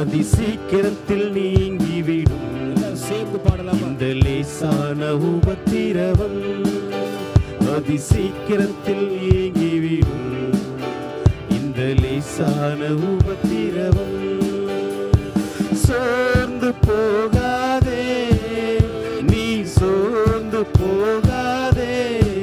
அதி சீக்கிரத்தில் நீங்கிவிடும் எல்லாரும் சேர்ந்து பாடலாமா இந்த லேசான உபத்திரவம் அதி சீக்கிரத்தில் நீங்கிவிடும் இந்த லேசான உபத்திரவம் சோர்ந்து போகாதே நீ சோர்ந்து போகாதே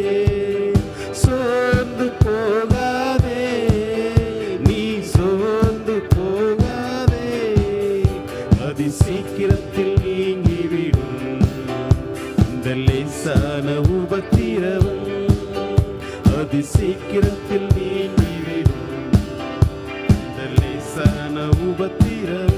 சோர்ந்து போகாதே நீ சோர்ந்து போகாதே அதி சீக்கிரத்தில் நீங்கிவிடும் இந்த லேசான உபத்திரவம் அதி சீக்கிரத்தில் நீங்கிவிடும் இந்த லேசான உபத்திரவம்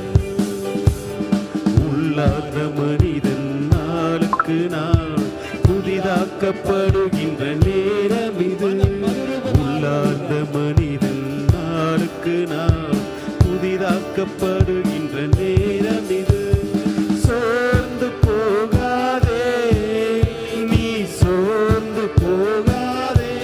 உள்ளார்ந்த மனிதன் நாளுக்கு நாள் புதிதாக்கப்படுகின்ற நேரம் இது உள்ளார்ந்த மனிதன் நாளுக்கு நாள் புதிதாக்கப்படுகின்ற நேரம் இது சோர்ந்து போகாதே நீ சோர்ந்து போகாதே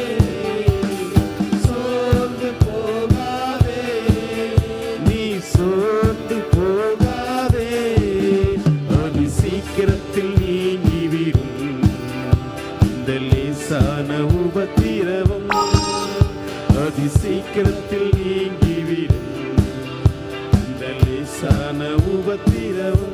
சோர்ந்து போகாதே நீ சோர்ந்து போகாதே அது சீக்கிரத்தில் நீங்கிவிடும் இந்த லேசான உபத்திரவம் அது சீக்கிரத்தில் நீங்கிவிடும் இந்த லேசான உபத்திரவம்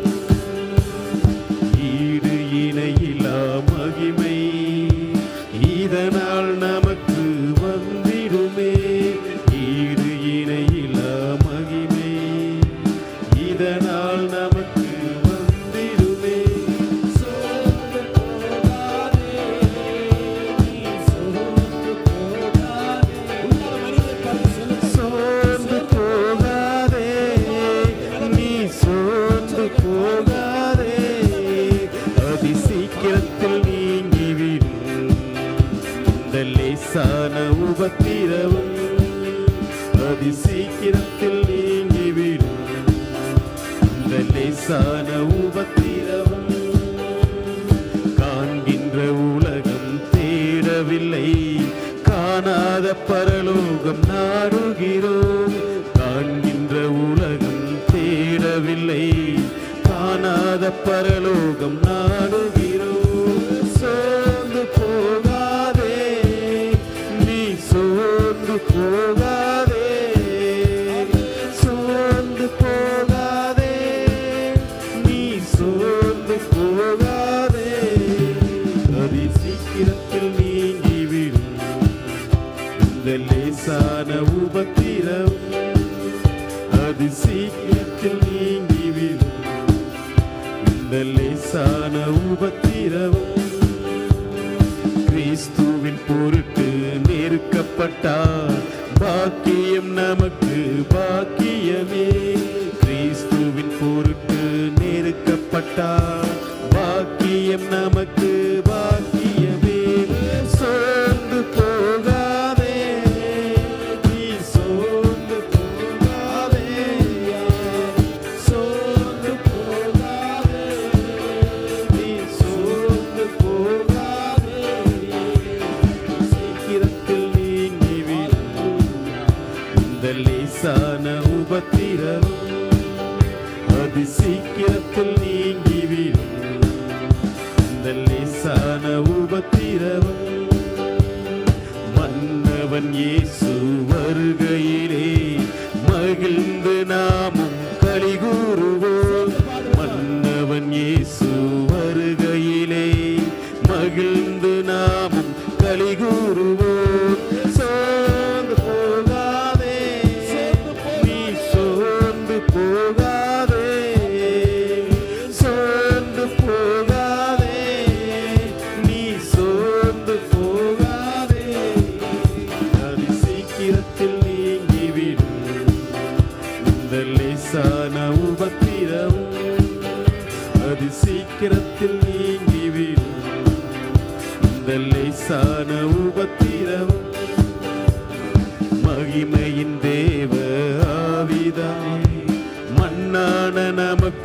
ஈடு இணையிலா மகிமை இதனால் நமக்கு வந்திடுமே ஈடு இணையிலா மகிமை இதனால் நமக்கு வந்திடுமே சோர்ந்து போகாதே, நீ சோர்ந்து போகாதே. சோர்ந்து போகாதே நீ சோர்ந்து போகாதே அதி சீக்கிரத்தில் நீங்கிவிடும் இந்த லேசான உபத்திரவம் அதி சீக்கிரத்தில் நீங்கிவிடும் இந்த லேசான உபத்திரவம் காண்கின்ற உலகம் தேடவில்லை காணாத பரலோகம் நாடுகிறோம் காண்கின்ற உலகம் தேடவில்லை காணாத பரலோகம் நாடுகிறோம் சோர்ந்து போகாதே நீ சோர்ந்து போகாதே சோர்ந்து போகாதே நீ சோர்ந்து போகாதே அதி சீக்கிரத்தில் நீங்கிவிடும் இந்த லேசான உபத்திரம் அதி சீக்கிரத்தில் நீங்கிவிடும் இந்த லேசான உபத்திரம் கிறிஸ்துவின் பொருட்டு நெருக்கப்பட்டார் பாக்கியம் நமக்கு பாக்கியமே கிறிஸ்துவின் பொருட்டு நெருக்கப்பட்டார் பாக்கியம் நமக்கு பாக்கியமே சோர்ந்து போகாதே நீ சோர்ந்து போகாதே சோர்ந்து போகாதே நீ சோர்ந்து போகாதே சீக்கிரத்தில் நீங்கிவிடும் இந்த லேசான உபத்திரம் அதி சீக்கிரத்தில் நீங்கிவிடும் இந்த லேசான உபத்திரம் மன்னவன் இயேசு வருகையிலே மகிழ்ந்து நாமும் கலிகூறுவோம் மன்னவன் இயேசு வருகையிலே மகிழ்ந்து நாமும் கலிகூறுவோம் சோர்ந்து போகாதே நீ சோர்ந்து போகாதே சோர்ந்து போகாதே நீ சோர்ந்து போகாதே அதி சீக்கிரத்தில் நீங்கிவிடும் இந்த லேசான உபத்திரம் அதி சீக்கிரத்தில் நீங்கிவிடும் இந்த லேசான உபத்திரம் மகிமையின் தேவ ஆவிதாய் மண்ணான நமக்கு